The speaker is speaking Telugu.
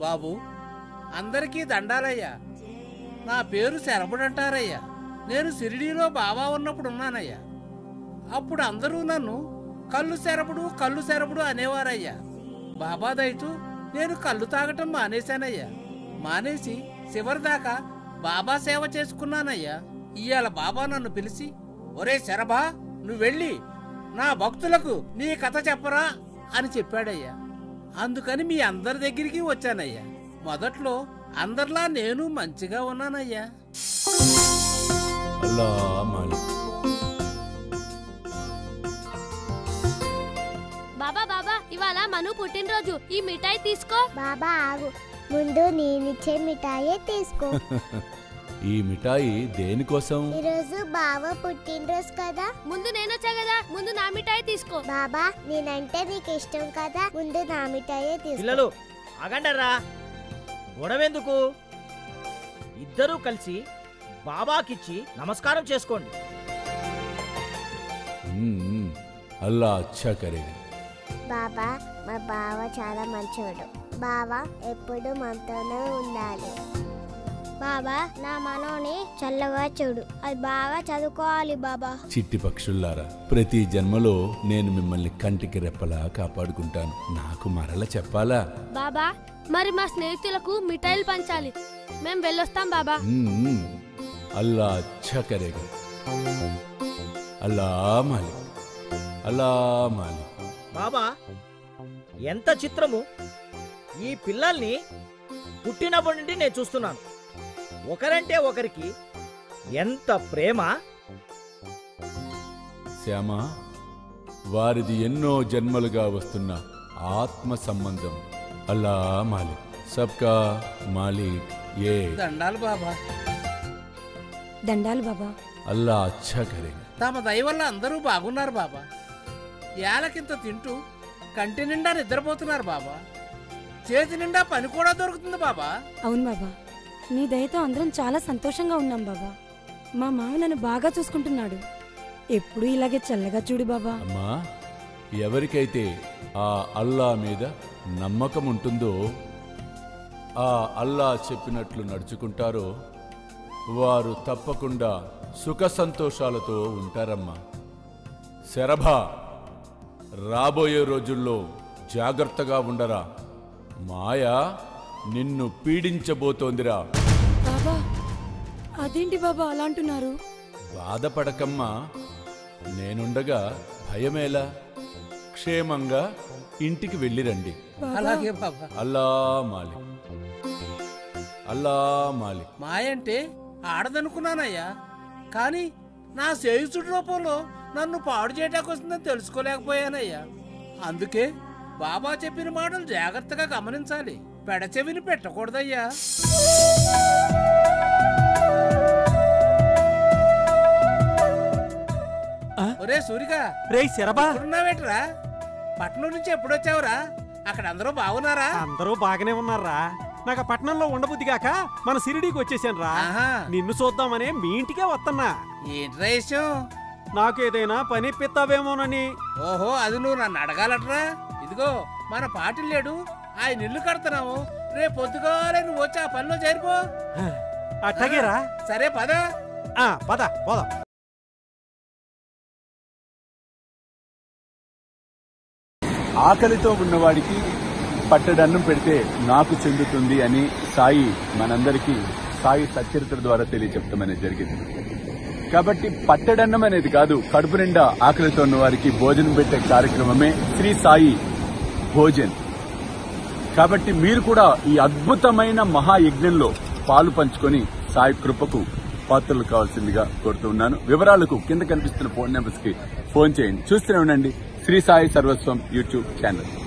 బాబు అందరికీ దండాలయ్యా నా పేరు శరభుడంటారయ్యా నేను సిరిడీలో బాబా ఉన్నప్పుడు ఉన్నానయ్యా అప్పుడు అందరూ నన్ను కళ్ళు శరపుడు కళ్ళు శరపుడు అనేవారయ్యా బాబా దయతో నేను కళ్ళు తాగటం మానేశానయ్యా మానేసి చివరిదాకా బాబా సేవ చేసుకున్నానయ్యా ఇవాళ బాబా నన్ను పిలిచి ఒరే శరభా నువ్వు వెళ్ళి నా భక్తులకు నీ కథ చెప్పరా అని చెప్పాడయ్యా అందుకని మీ అందరి దగ్గరికి వచ్చానయ్యా మొదట్లో అందరిలా నేను మంచిగా ఉన్నానయ్యా అల్లా మాలిక్ బాబా బాబా ఇవాళ మను పుట్టినరోజు ఈ మిఠాయి తీసుకో బాబా ఆగు ముందు నేనిచ్చే మిఠాయే తీసుకో ఈ మిఠాయి దేనికోసం ఈరోజు బావ పుట్టినరోజు కదా ముందు నేనొచ్చా కదా ముందు నా మిఠాయి తీసుకో బాబా నేనంటే నీకు ఇష్టం కదా ముందు నా మిఠాయే తీసుకో పిల్లలు ఆగండర్రా గొడవెందుకు ఇద్దరూ కలిసి బాబాకిచ్చి నమస్కారం చేసుకోండి మ్మ్. అల్లా అచ్చా కరేగా బాబా మా బావ చాలా మంచోడు బావ ఎప్పుడు మనతోనే ఉండాలి బాబా నా మనోని చల్లగా చూడు అది బాగా చదువుకోవాలి బాబా చిట్టి పక్షుల్లారా ప్రతి జన్మలో నేను మిమ్మల్ని కంటికి రెప్పలా కాపాడుకుంటాను నాకు మరల చెప్పాలా బాబా మరి మా స్నేహితులకు మిఠాయిలు పంచాలి మేం వెళ్ళొస్తాం బాబా మ్మ్. అల్లా అచ్చా కరేగా అల్లా మాలిక్ అల్లా మాలిక్ బాబా ఎంత చిత్రము ఈ పిల్లల్ని పుట్టినప్పటి నుండి నేను చూస్తున్నాను ఒకరంటే ఒకరికి ఎంత ప్రేమ శ్యామ వారిది ఎన్నో జన్మలుగా వస్తున్న ఆత్మ సంబంధం అల్లా మాలిక్ సబ్కా మాలిక్ ఏ దండాలు బాబా దండాలు బాబా అల్లా అచ్చా కరేగా తమ దయ వల్ల అందరూ బాగున్నారు బాబా ఏలకింత తింటూ కంటి నిండా నిద్రపోతున్నారు బాబా చేతి నిండా పని కూడా దొరుకుతుంది బాబా అవును బాబా నీ దయతో అందరం చాలా సంతోషంగా ఉన్నాం బాబా మా మామ నన్ను బాగా చూసుకుంటున్నాడు ఎప్పుడు ఇలాగే చల్లగా చూడు బాబా అమ్మా ఎవరికైతే ఆ అల్లా మీద నమ్మకం ఉంటుందో ఆ అల్లా చెప్పినట్లు నడుచుకుంటారో వారు తప్పకుండా సుఖ సంతోషాలతో ఉంటారమ్మా శరభ రాబోయే రోజుల్లో జాగ్రత్తగా ఉండరా మాయ నిన్ను పీడించబోతోందిరా బాబా అదేంటి బాబా అలా అంటున్నారు బాధపడకమ్మా నేనుండగా భయమేలా క్షేమంగా ఇంటికి వెళ్ళిరండి బాబా అలాగే బాబా అల్లా మాలిక్ అల్లా మాలిక్ మాయంటే ఆడదనుకున్నానయ్యా కానీ నా స్నేహితుడి రూపంలో నన్ను పాడు చేయటానికి వస్తుందని తెలుసుకోలేకపోయానయ్యా అందుకే బాబా చెప్పిన మాటలు జాగ్రత్తగా గమనించాలి పెడచెవిని పెట్టకూడదయ్యా ఒరే సూరిగా రే శరబా ఇప్పుడున్నావేట్రా పట్నం నుంచి ఎప్పుడొచ్చావురా అక్కడ అందరూ బాగున్నారా అందరూ బాగానే ఉన్నారా నాకు ఆ పట్టణంలో ఉండబుద్ధి కాక మన సిరిడీకి వచ్చేసాను రా ఆహా. నిన్ను చూద్దామనే మీ ఇంటికే వస్తున్నా ఏంట్రా విషయం నాకేదైనా పని ఇప్పిస్తావేమోనని ఓహో అది నువ్వు నన్ను అడగాలట్రా ఇదిగో మన పాటిల్ లేడు ఆయన ఇల్లు కడుతున్నాము రేపు పొద్దుగాలే నువ్వు వచ్చి ఆ పనిలో చేరిపో అట్టగేరా సరే పద ఆ, పద పోదాం ఆకలితో ఉన్నవాడికి పట్టడన్నం పెడితే నాకు చెందుతుంది అని సాయి మనందరికీ సాయి సచరిత్ర ద్వారా తెలియచెప్పడం అనేది జరిగింది కాబట్టి పట్టడన్నం అనేది కాదు కడుపు నిండా ఆకలితో ఉన్న వారికి భోజనం పెట్టే కార్యక్రమమే శ్రీ సాయి భోజన్ కాబట్టి మీరు కూడా ఈ అద్భుతమైన మహాయజ్ఞంలో పాలు పంచుకొని సాయి కృపకు పాత్రలు కావాల్సిందిగా కోరుతూ ఉన్నాను వివరాలకు కింద కనిపిస్తున్న ఫోన్ నెంబర్స్ కి ఫోన్ చేయండి చూస్తూనే ఉండండి శ్రీ సాయి సర్వస్వం యూట్యూబ్ ఛానల్